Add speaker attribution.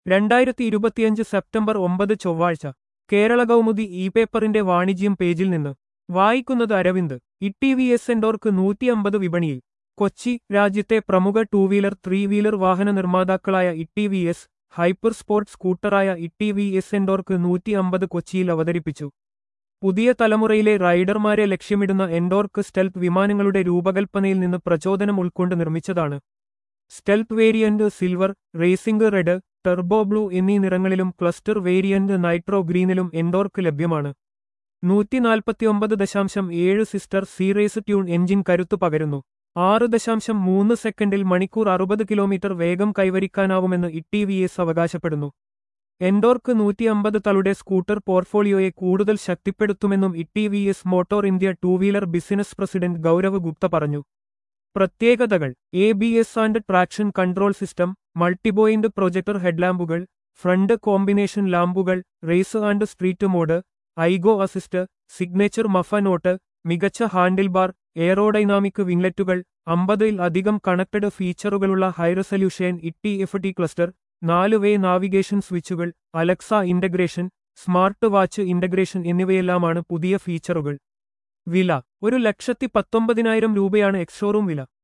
Speaker 1: രണ്ടായിരത്തി ഇരുപത്തിയഞ്ച് സെപ്റ്റംബർ ഒമ്പത് ചൊവ്വാഴ്ച കേരള കൗമുദി ഇ പേപ്പറിന്റെ വാണിജ്യം പേജിൽ നിന്ന് വായിക്കുന്നത് Aravind E V S Ntorq നൂറ്റിയമ്പത് വിപണിയിൽ കൊച്ചി രാജ്യത്തെ പ്രമുഖ ടൂ വീലർ ത്രീ വീലർ വാഹന നിർമ്മാതാക്കളായ E V S hyper sports സ്കൂട്ടറായ ഇ വി എസ് എൻഡോർക്ക് നൂറ്റി അമ്പത് കൊച്ചിയിൽ അവതരിപ്പിച്ചു പുതിയ തലമുറയിലെ റൈഡർമാരെ ലക്ഷ്യമിടുന്ന എൻഡോർക്ക് സ്റ്റെൽത്ത് വിമാനങ്ങളുടെ രൂപകൽപ്പനയിൽ നിന്ന് പ്രചോദനം ഉൾക്കൊണ്ട് നിർമ്മിച്ചതാണ് stealth variant silver racing red turbo blue എന്നീ നിറങ്ങളിലും ക്ലസ്റ്റർ വേരിയന്റ് നൈട്രോ ഗ്രീനിലും എൻഡോർക്ക് ലഭ്യമാണ് നൂറ്റി നാൽപ്പത്തിയൊമ്പത് ദശാംശം ഏഴ് സിസ്റ്റർ സീറേസ് ട്യൂൺ എഞ്ചിൻ കരുത്തു പകരുന്നു ആറ് ദശാംശം മൂന്ന് സെക്കൻഡിൽ മണിക്കൂർ അറുപത് കിലോമീറ്റർ വേഗം കൈവരിക്കാനാവുമെന്ന് ഇ വി എസ് അവകാശപ്പെടുന്നു എൻഡോർക്ക് നൂറ്റിയമ്പത് തളുടെ സ്കൂട്ടർ പോർട്ട്ഫോളിയോയെ കൂടുതൽ ശക്തിപ്പെടുത്തുമെന്നും E V S motor India two wheeler business president Gaurav Gupta പറഞ്ഞു പ്രത്യേകതകൾ A B S and traction control system multipoint projector ഹെഡ്ലാമ്പുകൾ ഫ്രണ്ട് കോമ്പിനേഷൻ ലാമ്പുകൾ race and street mode iGo assist signature muffler note മികച്ച handle bar aerodynamic വിംഗ്ലറ്റുകൾ അമ്പതിൽ അധികം connected ഫീച്ചറുകളുള്ള high resolution E F T cluster നാല് വേ നാവിഗേഷൻ സ്വിച്ചുകൾ Alexa integration smart watch integration എന്നിവയെല്ലാമാണ് പുതിയ ഫീച്ചറുകൾ വില ഒരു ലക്ഷത്തി പത്തൊമ്പതിനായിരം രൂപയാണ് എക്സ്ഷോറൂം വില